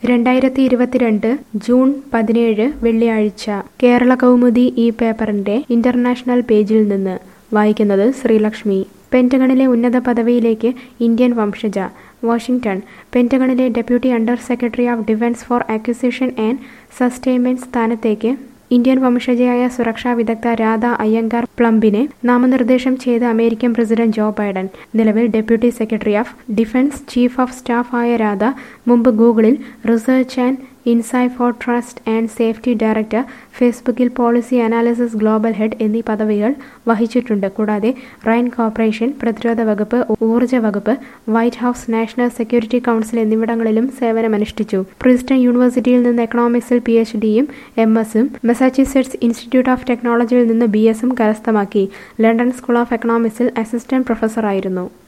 രണ്ടായിരത്തി ഇരുപത്തിരണ്ട് ജൂൺ പതിനേഴ് വെള്ളിയാഴ്ച കേരള കൗമുദി ഈ പേപ്പറിന്റെ ഇന്റർനാഷണൽ പേജിൽ നിന്ന് വായിക്കുന്നത് ശ്രീലക്ഷ്മി പെന്റഗണിലെ ഉന്നത പദവിയിലേക്ക് ഇന്ത്യൻ വംശജ വാഷിംഗ്ടൺ പെന്റഗണിലെ deputy under secretary of defence for acquisition and sustainment സ്ഥാനത്തേക്ക് ഇന്ത്യൻ വംശജയായ സുരക്ഷാ വിദഗ്ധ രാധ അയ്യങ്കാർ പ്ലംബിനെ നാമനിർദ്ദേശം ചെയ്ത് അമേരിക്കൻ പ്രസിഡന്റ് ജോ ബൈഡൻ നിലവിൽ deputy secretary of defence chief of staff ആയ രാധ മുമ്പ് ഗൂഗിളിൽ research and insight for trust and safety director ഫേസ്ബുക്കിൽ പോളിസി അനാലിസിസ് ഗ്ലോബൽ ഹെഡ് എന്നീ പദവികൾ വഹിച്ചിട്ടുണ്ട് കൂടാതെ റൈൻ കോർപ്പറേഷൻ പ്രതിരോധ വകുപ്പ് ഊർജ്ജ വകുപ്പ് White House national security council എന്നിവിടങ്ങളിലും സേവനമനുഷ്ഠിച്ചു പ്രിൻസ്റ്റൺ യൂണിവേഴ്സിറ്റിയിൽ നിന്ന് എക്കണോമിക്സിൽ പി എച്ച് ഡിയും എം എസും മെസാച്യുസെറ്റ്സ് ഇൻസ്റ്റിറ്റ്യൂട്ട് ഓഫ് ടെക്നോളജിയിൽ നിന്ന് ബി എസും കരസ്ഥമാക്കി ലണ്ടൻ സ്കൂൾ ഓഫ് എക്കണോമിക്സിൽ അസിസ്റ്റന്റ് പ്രൊഫസറായിരുന്നു